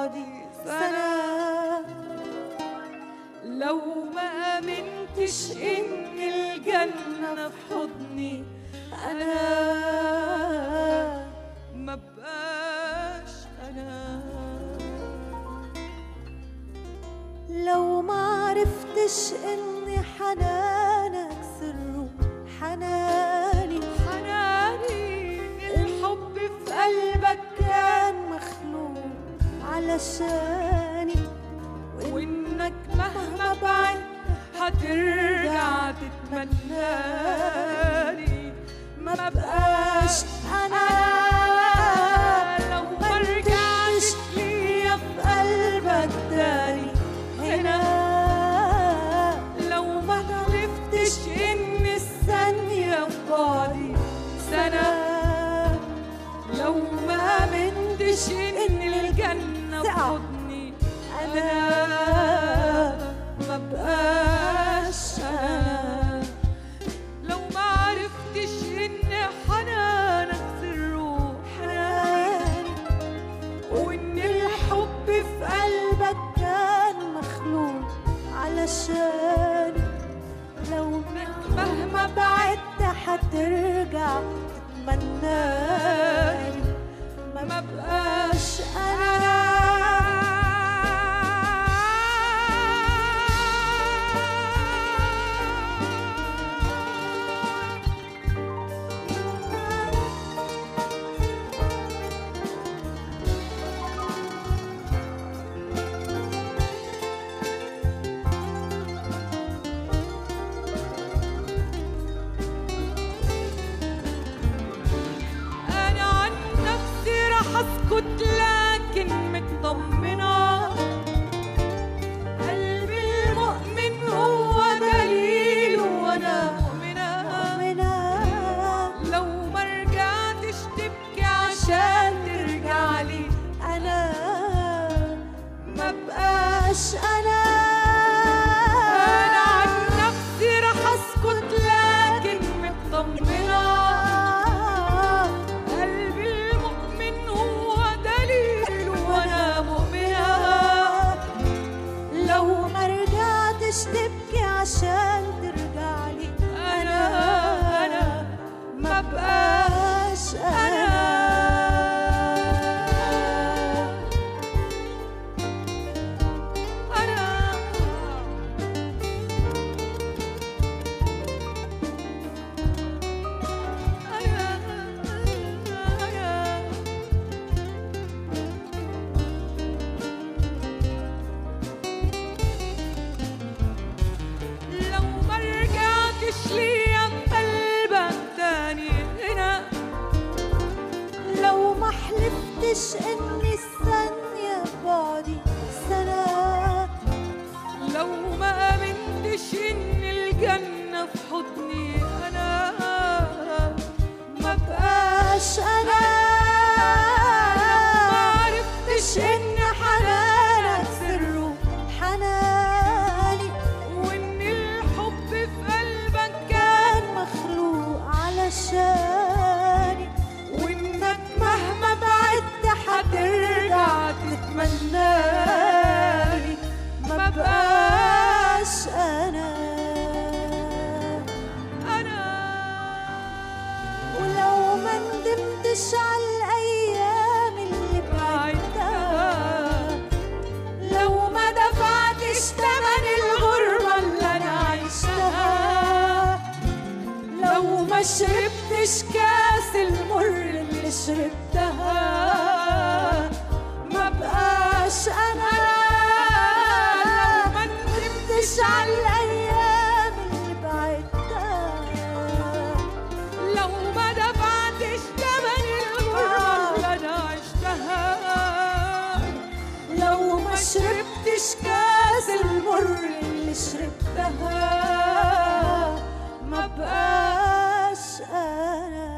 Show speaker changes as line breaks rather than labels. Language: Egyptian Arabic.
بعدي سنة
لو ما امنتش ان الجنة في حضني
أنا
ما بقاش انا
لو ما عرفتش إن حنانك سر حناني
حناني الحب في قلبك
كان مخلوق علشاني
وانك مهما بعد هترجع تتمناني
ما بقاش أنا
لو ما رجعتش
ليا في قلبك تاني هنا
لو ما عرفتش ان الثانية في بعدي سنة لو ما امنتش ان الجنة في
ساعة.
حضني
أنا
ما بقاش انا لو ما عرفتش ان حنانك سره حناني وان الحب في
قلبك كان مخلوق علشاني لو مهما بعدت حترجع تتمناني ما بقاش أنا
انا عن نفسي راح اسكت لكن مطمنه قلبي المؤمن هو دليل وانا مؤمنه
مؤمنة
لو ما رجعتش تبكي عشان ترجع لي
أنا
ما بقاش
بقاش أنا
انا عن نفسي راح اسكت لكن مطمنه قلبي المؤمن هو دليل وانا مؤمنه
لو ما رجعتش تبكي عشان ترجع لي
أنا أنا ما بقاش أنا أنا أنا لو ما رجعتش ليا بقلبك تاني هنا
لو ما حلفتش إني الثانية بعدي سنة
لو ما امنتش ان الجنة في حضني انا ما بقاش
بقاش أنا
ما عرفتش
إن حنانك سره حناني
وان الحب في قلبك كان
كان مخلوق علشاني
وانك
مهما بعدت حترجع تتمناني ما بقاش أنا
انا
ولو ما ندمتش على الأيام اللي بعدتها لو ما دفعتش تمن الغربة اللي أنا عشتها لو ما شربتش كاس المر اللي شربتها ما بقاش أنا لو ما ندمتش على الأيام اللي بعدتها
لو ما دفعتش تمن الغربة اللي انا عشتها
لو ما شربتش كاس المر اللي شربتها ما بقاش انا